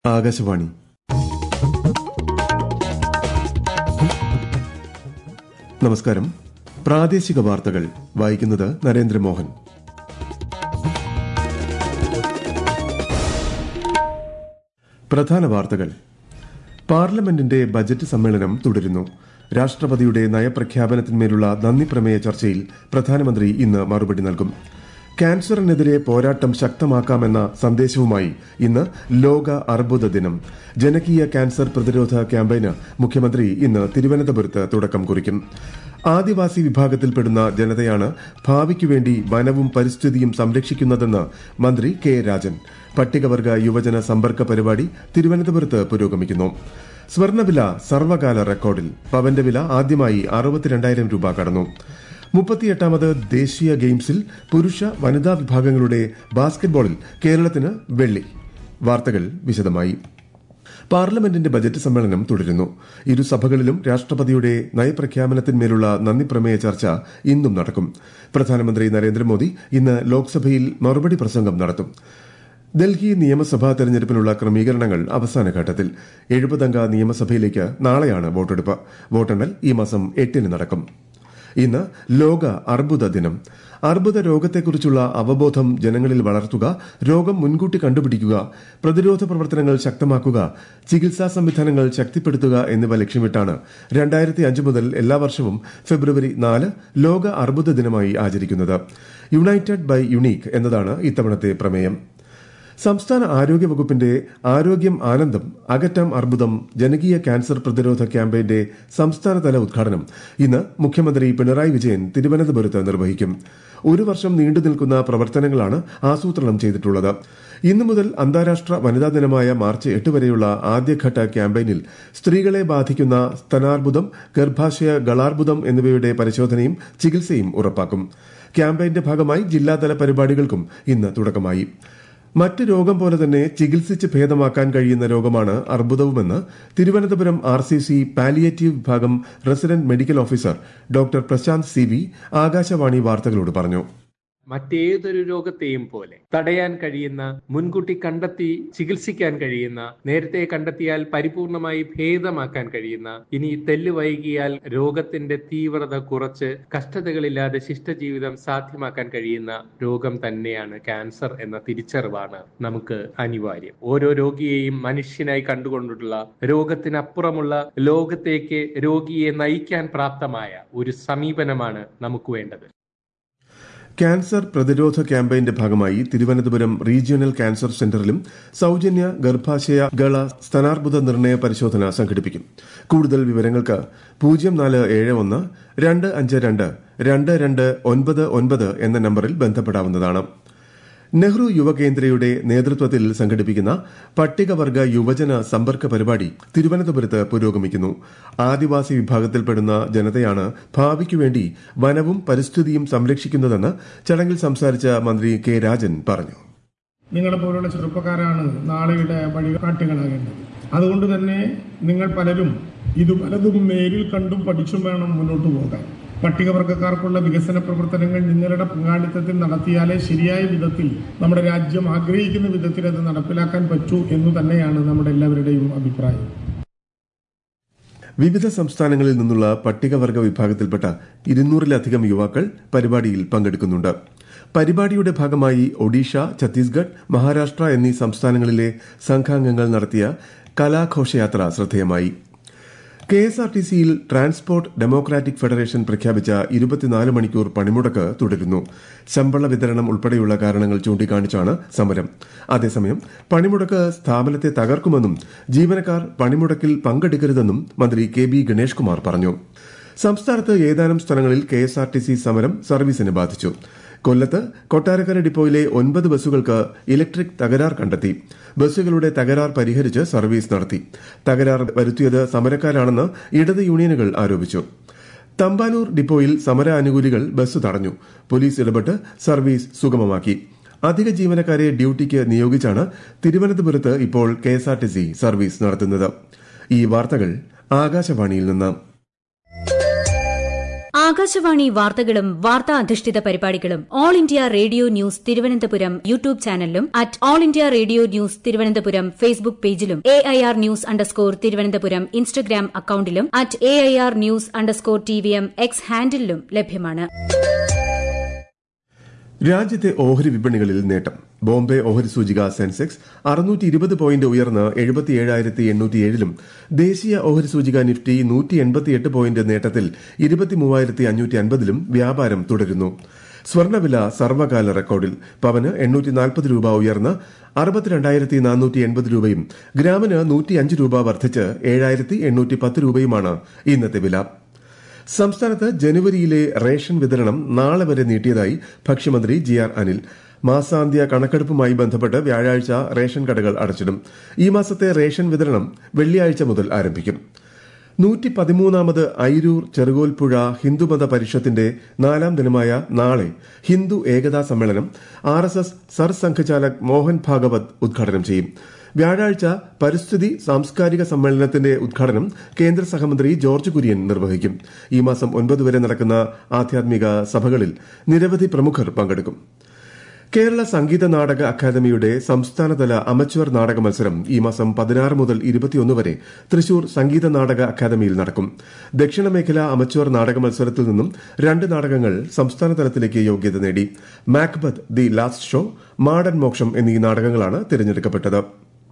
ആകാശവാണി നമസ്കാരം പ്രാദേശിക വാർത്തകൾ വായിക്കുന്നത് നരേന്ദ്രമോഹൻ പ്രധാന വാർത്തകൾ പാർലമെന്റിന്റെ ബജറ്റ് സമ്മേളനം തുടരുന്നു രാഷ്ട്രപതിയുടെ നയപ്രഖ്യാപനത്തിന്മേലുള്ള നന്ദി പ്രമേയ ചർച്ചയിൽ പ്രധാനമന്ത്രി ഇന്ന് മറുപടി നൽകും ക്യാൻസറിനെതിരെ പോരാട്ടം ശക്തമാക്കാമെന്ന സന്ദേശവുമായി ഇന്ന് ലോക അർബുദ ദിനം ജനകീയ ക്യാൻസർ പ്രതിരോധ ക്യാമ്പയിന് മുഖ്യമന്ത്രി ഇന്ന് തിരുവനന്തപുരത്ത് തുടക്കം കുറിക്കും ആദിവാസി വിഭാഗത്തിൽപ്പെടുന്ന ജനതയാണ് ഭാവിക്കുവേണ്ടി വനവും പരിസ്ഥിതിയും സംരക്ഷിക്കുന്നതെന്ന് മന്ത്രി കെ രാജൻ പട്ടികവർഗ യുവജന സമ്പർക്ക പരിപാടി തിരുവനന്തപുരത്ത് പുരോഗമിക്കുന്നു സ്വർണ്ണവില സർവകാല റെക്കോർഡിൽ പവന്റെ വില ആദ്യമായി അറുപത്തിരണ്ടായിരം രൂപ കടന്നു മുപ്പത്തിയെട്ടാമത് ദേശീയ ഗെയിംസിൽ പുരുഷ വനിതാ വിഭാഗങ്ങളുടെ ബാസ്കറ്റ്ബോളിൽ കേരളത്തിന് വെള്ളി വാർത്തകൾ വിശദമായി പാർലമെന്റിന്റെ ബജറ്റ് സമ്മേളനം തുടരുന്നു ഇരുസഭകളിലും രാഷ്ട്രപതിയുടെ നയപ്രഖ്യാപനത്തിന്മേലുള്ള നന്ദി പ്രമേയ ചർച്ച ഇന്നും നടക്കും പ്രധാനമന്ത്രി നരേന്ദ്രമോദി ഇന്ന് ലോക്സഭയിൽ മറുപടി പ്രസംഗം നടത്തും ഡൽഹി നിയമസഭാ തെരഞ്ഞെടുപ്പിനുള്ള ക്രമീകരണങ്ങൾ അവസാന ഘട്ടത്തിൽ എഴുപതംഗ നിയമസഭയിലേക്ക് നാളെയാണ് വോട്ടെടുപ്പ് വോട്ടെണ്ണൽ ഈ മാസം എട്ടിന് നടക്കും ഇന്ന് ലോക അർബുദ ദിനം അർബുദ രോഗത്തെക്കുറിച്ചുള്ള അവബോധം ജനങ്ങളിൽ വളർത്തുക രോഗം മുൻകൂട്ടി കണ്ടുപിടിക്കുക പ്രതിരോധ പ്രവർത്തനങ്ങൾ ശക്തമാക്കുക ചികിത്സാ സംവിധാനങ്ങൾ ശക്തിപ്പെടുത്തുക എന്നിവ ലക്ഷ്യമിട്ടാണ് രണ്ടായിരത്തി അഞ്ച് മുതൽ എല്ലാ വർഷവും ഫെബ്രുവരി നാല് ലോക അർബുദ ദിനമായി ആചരിക്കുന്നത് യുണൈറ്റഡ് ബൈ യുണീക്ക് എന്നതാണ് ഇത്തവണത്തെ പ്രമേയം സംസ്ഥാന ആരോഗ്യ വകുപ്പിന്റെ ആരോഗ്യം ആനന്ദം അകറ്റം അർബുദം ജനകീയ ക്യാൻസർ പ്രതിരോധ ക്യാമ്പയിന്റെ സംസ്ഥാനതല ഉദ്ഘാടനം ഇന്ന് മുഖ്യമന്ത്രി പിണറായി വിജയൻ തിരുവനന്തപുരത്ത് നിർവഹിക്കും ഒരു വർഷം നീണ്ടു നിൽക്കുന്ന പ്രവർത്തനങ്ങളാണ് ആസൂത്രണം ചെയ്തിട്ടുള്ളത് ഇന്നു മുതൽ അന്താരാഷ്ട്ര വനിതാ ദിനമായ മാർച്ച് എട്ട് വരെയുള്ള ആദ്യഘട്ട ക്യാമ്പയിനിൽ സ്ത്രീകളെ ബാധിക്കുന്ന സ്തനാർബുദം ഗർഭാശയ ഗളാർബുദം എന്നിവയുടെ പരിശോധനയും ചികിത്സയും ഉറപ്പാക്കും ക്യാമ്പയിന്റെ ഭാഗമായി ജില്ലാതല പരിപാടികൾക്കും ഇന്ന് തുടക്കമായി മറ്റ് രോഗം പോലെ തന്നെ ചികിത്സിച്ച് ഭേദമാക്കാൻ കഴിയുന്ന രോഗമാണ് അർബുദവുമെന്ന് Thiruvananthapuram R C C palliative വിഭാഗം resident medical officer doctor Prashanth C V Akashvani വാർത്തകളോട് പറഞ്ഞു മറ്റേതൊരു രോഗത്തെയും പോലെ തടയാൻ കഴിയുന്ന മുൻകൂട്ടി കണ്ടെത്തി ചികിത്സിക്കാൻ കഴിയുന്ന നേരത്തെ കണ്ടെത്തിയാൽ പരിപൂർണമായി ഭേദമാക്കാൻ കഴിയുന്ന ഇനി തെല്ല് വൈകിയാൽ രോഗത്തിന്റെ തീവ്രത കുറച്ച് കഷ്ടതകളില്ലാതെ ശിഷ്ടജീവിതം സാധ്യമാക്കാൻ കഴിയുന്ന രോഗം തന്നെയാണ് ക്യാൻസർ എന്ന തിരിച്ചറിവാണ് നമുക്ക് അനിവാര്യം ഓരോ രോഗിയെയും മനുഷ്യനായി കണ്ടുകൊണ്ടുള്ള രോഗത്തിനപ്പുറമുള്ള ലോകത്തേക്ക് രോഗിയെ നയിക്കാൻ പ്രാപ്തമായ ഒരു സമീപനമാണ് നമുക്ക് വേണ്ടത് ക്യാൻസർ പ്രതിരോധ ക്യാമ്പയിന്റെ ഭാഗമായി തിരുവനന്തപുരം റീജിയണൽ ക്യാൻസർ സെന്ററിലും സൌജന്യ ഗർഭാശയ ഗള സ്തനാർബുദ നിർണയ പരിശോധന സംഘടിപ്പിക്കും കൂടുതൽ വിവരങ്ങൾക്ക് പൂജ്യം നാല് ഏഴ് ഒന്ന് രണ്ട് അഞ്ച് രണ്ട് രണ്ട് രണ്ട് ഒൻപത് ഒൻപത് എന്ന നമ്പറിൽ ബന്ധപ്പെടാവുന്നതാണ് നെഹ്റു യുവകേന്ദ്രയുടെ നേതൃത്വത്തിൽ സംഘടിപ്പിക്കുന്ന പട്ടികവർഗ യുവജന സമ്പർക്ക പരിപാടി തിരുവനന്തപുരത്ത് പുരോഗമിക്കുന്നു ആദിവാസി വിഭാഗത്തിൽപ്പെടുന്ന ജനതയാണ് ഭാവിക്കുവേണ്ടി വനവും പരിസ്ഥിതിയും സംരക്ഷിക്കുന്നതെന്ന് ചടങ്ങിൽ സംസാരിച്ച മന്ത്രി കെ രാജൻ പറഞ്ഞു നിങ്ങളെ പോലുള്ള ചെറുപ്പക്കാരാണ് നാളെയുടെ വഴികാട്ടികളാകേണ്ടത് അതുകൊണ്ട് തന്നെ നിങ്ങൾ പലരും ഇത് പലതും നേരിൽ കണ്ടും പഠിച്ചും വേണം മുന്നോട്ട് പോകാൻ പട്ടികവർഗക്കാർക്കുള്ള വികസന പ്രവർത്തനങ്ങൾ നിങ്ങളുടെ പങ്കാളിത്തത്തിൽ നടത്തിയാലേ ശരിയായ വിധത്തിൽ നമ്മുടെ രാജ്യം ആഗ്രഹിക്കുന്ന വിധത്തിൽ അത് നടപ്പിലാക്കാൻ പറ്റൂ എന്ന് തന്നെയാണ് നമ്മുടെ എല്ലാവരുടെയും അഭിപ്രായം വിവിധ സംസ്ഥാനങ്ങളിൽ നിന്നുള്ള പട്ടികവർഗ വിഭാഗത്തിൽപ്പെട്ട ഇരുന്നൂറിലധികം യുവാക്കൾ പരിപാടിയിൽ പങ്കെടുക്കുന്നുണ്ട് പരിപാടിയുടെ ഭാഗമായി ഒഡീഷ ഛത്തീസ്ഗഡ് മഹാരാഷ്ട്ര എന്നീ സംസ്ഥാനങ്ങളിലെ സംഘാംഗങ്ങൾ നടത്തിയ കലാഘോഷയാത്ര ശ്രദ്ധേയമായി കെ എസ് ആർ ടി സിയിൽ ട്രാൻസ്പോർട്ട് ഡെമോക്രാറ്റിക് ഫെഡറേഷൻ പ്രഖ്യാപിച്ച ഇരുപത്തിനാല് മണിക്കൂർ പണിമുടക്ക് തുടരുന്നു ശമ്പള വിതരണം ഉൾപ്പെടെയുള്ള കാരണങ്ങൾ ചൂണ്ടിക്കാണിച്ചാണ് സമരം അതേസമയം പണിമുടക്ക് സ്ഥാപനത്തെ തകർക്കുമെന്നും ജീവനക്കാർ പണിമുടക്കിൽ പങ്കെടുക്കരുതെന്നും മന്ത്രി കെ ബി ഗണേഷ് കുമാർ പറഞ്ഞു സംസ്ഥാനത്ത് ഏതാനും സ്ഥലങ്ങളിൽ K S R T C സമരം സർവീസിനെ ബാധിച്ചു കൊല്ലത്ത് കൊട്ടാരക്കര ഡിപ്പോയിലെ ഒൻപത് ബസ്സുകൾക്ക് ഇലക്ട്രിക് തകരാർ കണ്ടെത്തി ബസ്സുകളുടെ തകരാർ പരിഹരിച്ച് സർവീസ് നടത്തി തകരാർ വരുത്തിയത് സമരക്കാരാണെന്ന് ഇടത് യൂണിയനുകൾ ആരോപിച്ചു തമ്പാനൂർ ഡിപ്പോയിൽ സമരാനുകൂലികൾ ബസ് തടഞ്ഞു പോലീസ് ഇടപെട്ട് സർവീസ് സുഗമമാക്കി അധിക ജീവനക്കാരെ ഡ്യൂട്ടിക്ക് നിയോഗിച്ചാണ് തിരുവനന്തപുരത്ത് ഇപ്പോൾ കെഎസ്ആർടിസി സർവീസ് നടത്തുന്നത് ഈ വാർത്തകൾ ആകാശവാണിയിൽ നിന്ന് ആകാശവാണി വാർത്തകളും വാർത്താ അധിഷ്ഠിത പരിപാടികളും All India Radio News Thiruvananthapuram YouTube ചാനലിലും at All India Radio News Thiruvananthapuram Facebook പേജിലും A I R News underscore Thiruvananthapuram Instagram അക്കൌണ്ടിലും at A I R News underscore T V M X ഹാൻഡിലും ലഭ്യമാണ് രാജ്യത്തെ ഓഹരി വിപണികളിൽ നേട്ടം ബോംബെ ഓഹരി സൂചിക സെൻസെക്സ് അറുന്നൂറ്റി ഇരുപത് പോയിന്റ് ഉയർന്ന് എഴുപത്തിയേഴായിരത്തി എണ്ണൂറ്റിയേഴിലും ദേശീയ ഓഹരി സൂചിക നിഫ്റ്റി നൂറ്റി എൺപത്തിയെട്ട് പോയിന്റ് നേട്ടത്തിൽ ഇരുപത്തിമൂവായിരത്തി അഞ്ഞൂറ്റി അൻപതിലും വ്യാപാരം തുടരുന്നു സ്വർണ്ണവില സർവകാല റെക്കോർഡിൽ പവന് എണ്ണൂറ്റി നാൽപ്പത് രൂപ ഉയർന്ന് അറുപത്തിരണ്ടായിരത്തി നാനൂറ്റി എൺപത് രൂപയും ഗ്രാമിന് നൂറ്റി അഞ്ച് രൂപ വർദ്ധിച്ച് ഏഴായിരത്തി എണ്ണൂറ്റി പത്ത് രൂപയുമാണ് ഇന്നത്തെ വില സംസ്ഥാനത്ത് ജനുവരിയിലെ റേഷൻ വിതരണം നാളെ വരെ നീട്ടിയതായി ഭക്ഷ്യമന്ത്രി ജി ആർ അനിൽ മാസാന്ത്യ കണക്കെടുപ്പുമായി ബന്ധപ്പെട്ട് വ്യാഴാഴ്ച റേഷൻ കടകൾ അടച്ചിടും ഈ മാസത്തെ റേഷൻ വിതരണം വെള്ളിയാഴ്ച മുതൽ ആരംഭിക്കും നൂറ്റി പതിമൂന്നാമത് ഐരൂർ ചെറുകോൽപ്പുഴ ഹിന്ദുമത പരിഷത്തിന്റെ നാലാം ദിനമായ നാളെ ഹിന്ദു ഏകതാ സമ്മേളനം ആർ എസ് എസ് സർസംഘചാലക് മോഹൻ ഭാഗവത് ഉദ്ഘാടനം ചെയ്യും വ്യാഴാഴ്ച പരിസ്ഥിതി സാംസ്കാരിക സമ്മേളനത്തിന്റെ ഉദ്ഘാടനം കേന്ദ്ര സഹമന്ത്രി ജോർജ് കുര്യൻ നിർവഹിക്കും ഈ മാസം ഒൻപത് വരെ നടക്കുന്ന ആധ്യാത്മിക സഭകളിൽ നിരവധി പ്രമുഖർ പങ്കെടുക്കും കേരള സംഗീത നാടക അക്കാദമിയുടെ സംസ്ഥാനതല അമച്വർ നാടക മത്സരം ഈ മാസം പതിനാറ് മുതൽ ഇരുപത്തിയൊന്ന് വരെ തൃശൂർ സംഗീത നാടക അക്കാദമിയിൽ നടക്കും ദക്ഷിണ മേഖല അമച്വർ നാടക മത്സരത്തിൽ നിന്നും രണ്ട് നാടകങ്ങൾ സംസ്ഥാന തലത്തിലേക്ക് യോഗ്യത നേടി Macbeth the last show Madan Moksham എന്നീ നാടകങ്ങളാണ് തിരഞ്ഞെടുക്കപ്പെട്ടത്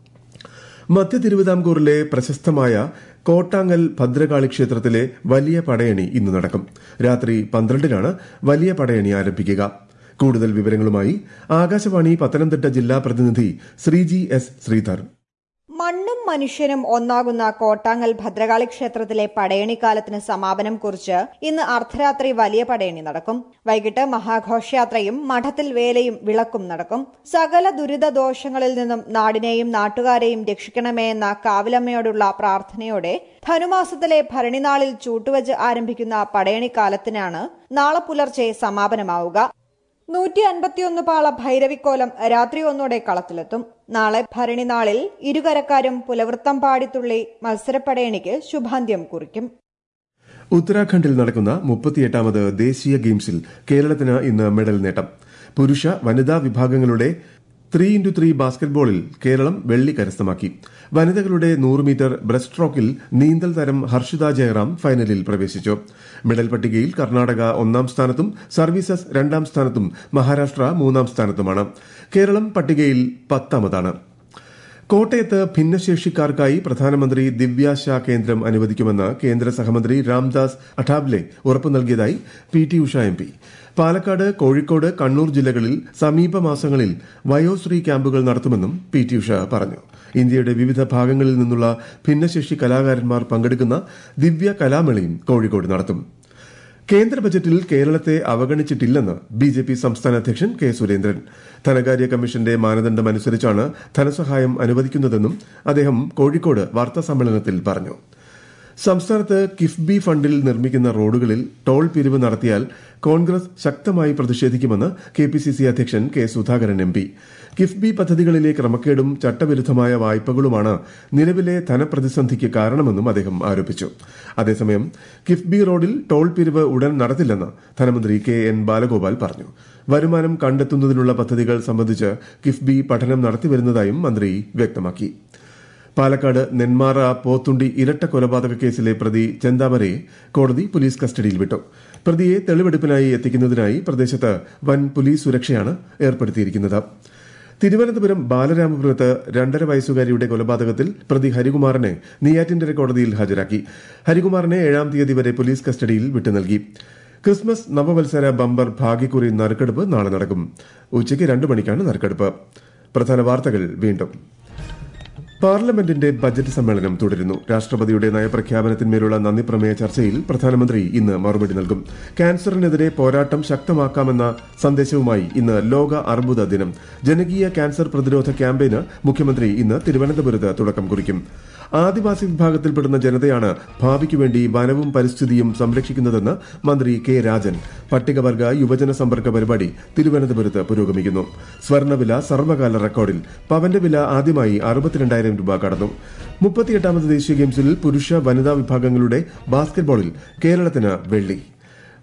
മധ്യ തിരുവിതാംകൂറിലെ പ്രശസ്തമായ കോട്ടാങ്ങൽ ഭദ്രകാളി ക്ഷേത്രത്തിലെ വലിയ പടയണി ഇന്ന് നടക്കും രാത്രി പന്ത്രണ്ടിനാണ് വലിയ പടയണി ആരംഭിക്കുക കൂടുതൽ വിവരങ്ങളുമായി ആകാശവാണി പത്തനംതിട്ട ജില്ലാ പ്രതിനിധി ശ്രീജി എസ് ശ്രീധർ മണ്ണും മനുഷ്യനും ഒന്നാകുന്ന കോട്ടാങ്ങൽ ഭദ്രകാളി ക്ഷേത്രത്തിലെ പടയണിക്കാലത്തിന് സമാപനം കുറിച്ച് ഇന്ന് അർദ്ധരാത്രി വലിയ പടയണി നടക്കും വൈകിട്ട് മഹാഘോഷയാത്രയും മഠത്തിൽ വേലയും വിളക്കും നടക്കും സകല ദുരിത ദോഷങ്ങളിൽ നിന്നും നാടിനെയും നാട്ടുകാരെയും രക്ഷിക്കണമേ എന്ന കാവിലമ്മയോടുള്ള പ്രാർത്ഥനയോടെ ധനുമാസത്തിലെ ഭരണിനാളിൽ ചൂട്ടുവച്ച് ആരംഭിക്കുന്ന പടയണിക്കാലത്തിനാണ് നാളെ പുലർച്ചെ സമാപനമാവുക നൂറ്റി അൻപത്തിയൊന്ന് പാള ഭൈരവിക്കോലം രാത്രി ഒന്നോടെ കളത്തിലെത്തും നാളെ ഭരണിനാളിൽ ഇരുകരക്കാരും പുലവൃത്തം പാടിത്തുള്ളി മത്സരപ്പടയണിക്ക് ശുഭാന്ത്യം കുറിക്കും ഉത്തരാഖണ്ഡിൽ നടക്കുന്ന മുപ്പത്തിയെട്ടാമത് ദേശീയ ഗെയിംസിൽ കേരളത്തിന് ഇന്ന് മെഡൽ നേട്ടം പുരുഷ വനിതാ വിഭാഗങ്ങളുടെ ത്രീ ഇന്റു ത്രീ ബാസ്കറ്റ്ബോളിൽ കേരളം വെള്ളി കരസ്ഥമാക്കി വനിതകളുടെ നൂറ് മീറ്റർ ബ്രസ്റ്റ് സ്ട്രോക്കിൽ നീന്തൽ താരം ഹർഷിത ജയറാം ഫൈനലിൽ പ്രവേശിച്ചു മെഡൽ പട്ടികയിൽ കർണാടക ഒന്നാം സ്ഥാനത്തും സർവീസസ് രണ്ടാം സ്ഥാനത്തും മഹാരാഷ്ട്ര മൂന്നാം സ്ഥാനത്തുമാണ് കേരളം പട്ടികയിൽ പത്താമതാണ് കോട്ടയത്ത് ഭിന്നശേഷിക്കാർക്കായി പ്രധാനമന്ത്രി ദിവ്യാശ കേന്ദ്രം അനുവദിക്കുമെന്ന് കേന്ദ്ര സഹമന്ത്രി രാംദാസ് അഠാബ്ലെ ഉറപ്പു നൽകിയതായി P T Usha M P Palakkad Kozhikode Kannur ജില്ലകളിൽ സമീപ മാസങ്ങളിൽ വയോശ്രീ ക്യാമ്പുകൾ നടത്തുമെന്നും പി ടി ഉഷ പറഞ്ഞു ഇന്ത്യയുടെ വിവിധ ഭാഗങ്ങളിൽ നിന്നുള്ള ഭിന്നശേഷി കലാകാരന്മാർ പങ്കെടുക്കുന്ന ദിവ്യ കലാമേളയും കോഴിക്കോട് നടത്തും കേന്ദ്ര ബജറ്റിൽ കേരളത്തെ അവഗണിച്ചിട്ടില്ലെന്ന് ബി ജെ പി സംസ്ഥാന അധ്യക്ഷൻ കെ സുരേന്ദ്രൻ ധനകാര്യ കമ്മീഷന്റെ മാനദണ്ഡമനുസരിച്ചാണ് ധനസഹായം അനുവദിക്കുന്നതെന്നും അദ്ദേഹം കോഴിക്കോട് വാർത്താസമ്മേളനത്തിൽ പറഞ്ഞു സംസ്ഥാനത്ത് കിഫ്ബി ഫണ്ടിൽ നിർമ്മിക്കുന്ന റോഡുകളിൽ ടോൾ പിരിവ് നടത്തിയാൽ കോൺഗ്രസ് ശക്തമായി പ്രതിഷേധിക്കുമെന്ന് കെ പി സി സി അധ്യക്ഷൻ K Sudhakaran M P KIIFB പദ്ധതികളിലെ ക്രമക്കേടും ചട്ടവിരുദ്ധമായ വായ്പകളുമാണ് നിലവിലെ ധനപ്രതിസന്ധിക്ക് കാരണമെന്നും അദ്ദേഹം ആരോപിച്ചു അതേസമയം കിഫ്ബി റോഡിൽ ടോൾ പിരിവ് ഉടൻ നടത്തില്ലെന്ന് ധനമന്ത്രി കെ എൻ ബാലഗോപാൽ പറഞ്ഞു വരുമാനം കണ്ടെത്തുന്നതിനുള്ള പദ്ധതികൾ സംബന്ധിച്ച് കിഫ്ബി പഠനം നടത്തിവരുന്നതായും മന്ത്രി വ്യക്തമാക്കി പാലക്കാട് നെന്മാറ പോത്തുണ്ടി ഇരട്ട കൊലപാതക കേസിലെ പ്രതി ചെന്താമരയെ കോടതി പോലീസ് കസ്റ്റഡിയിൽ വിട്ടു പ്രതിയെ തെളിവെടുപ്പിനായി എത്തിക്കുന്നതിനായി പ്രദേശത്ത് വൻ പോലീസ് സുരക്ഷയാണ് ഏർപ്പെടുത്തിയിരിക്കുന്നത് തിരുവനന്തപുരം ബാലരാമപുരത്ത് രണ്ടര വയസ്സുകാരിയുടെ കൊലപാതകത്തിൽ പ്രതി ഹരികുമാറിനെ നെയ്യാറ്റിൻകര കോടതിയിൽ ഹാജരാക്കി ഹരികുമാറിനെ ഏഴാം തീയതി വരെ പോലീസ് കസ്റ്റഡിയിൽ വിട്ടു നൽകി ക്രിസ്മസ് നവവത്സര ബമ്പർ ഭാഗ്യക്കുറി നറുക്കെടുപ്പ് നാളെ നടക്കും ഉച്ചയ്ക്ക് രണ്ടു മണിക്കാണ് നറുക്കെടുപ്പ് പ്രധാന വാർത്തകൾ വീണ്ടും പാർലമെന്റിന്റെ ബജറ്റ് സമ്മേളനം തുടരുന്നു രാഷ്ട്രപതിയുടെ നയപ്രഖ്യാപനത്തിന്മേലുള്ള നന്ദി പ്രമേയ ചർച്ചയിൽ പ്രധാനമന്ത്രി ഇന്ന് മറുപടി നൽകും ക്യാൻസറിനെതിരെ പോരാട്ടം ശക്തമാക്കാമെന്ന സന്ദേശവുമായി ഇന്ന് ലോക അർബുദ ദിനം ജനകീയ ക്യാൻസർ പ്രതിരോധ ക്യാമ്പയിന് മുഖ്യമന്ത്രി ഇന്ന് തിരുവനന്തപുരത്ത് തുടക്കം കുറിക്കും ആദിവാസി വിഭാഗത്തിൽപ്പെടുന്ന ജനതയാണ് ഭാവിക്കു വേണ്ടി വനവും പരിസ്ഥിതിയും സംരക്ഷിക്കുന്നതെന്ന് മന്ത്രി കെ രാജൻ പട്ടികവർഗ യുവജന സമ്പർക്ക പരിപാടി തിരുവനന്തപുരത്ത് പുരോഗമിക്കുന്നു സ്വർണ്ണവില സർവകാല റെക്കോർഡിൽ പവന്റെ വില ആദ്യമായി അറുപത്തിരണ്ടായിരം രൂപ കടന്നു മുപ്പത്തിയെട്ടാമത് ദേശീയ ഗെയിംസിൽ പുരുഷ വനിതാ വിഭാഗങ്ങളുടെ ബാസ്കറ്റ്ബോളിൽ കേരളത്തിന് വെള്ളി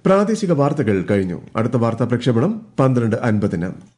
പ്രാദേശിക വാർത്തകൾ കഴിഞ്ഞു അടുത്ത വാർത്താ പ്രക്ഷേപണം പന്ത്രണ്ട് അൻപതിന്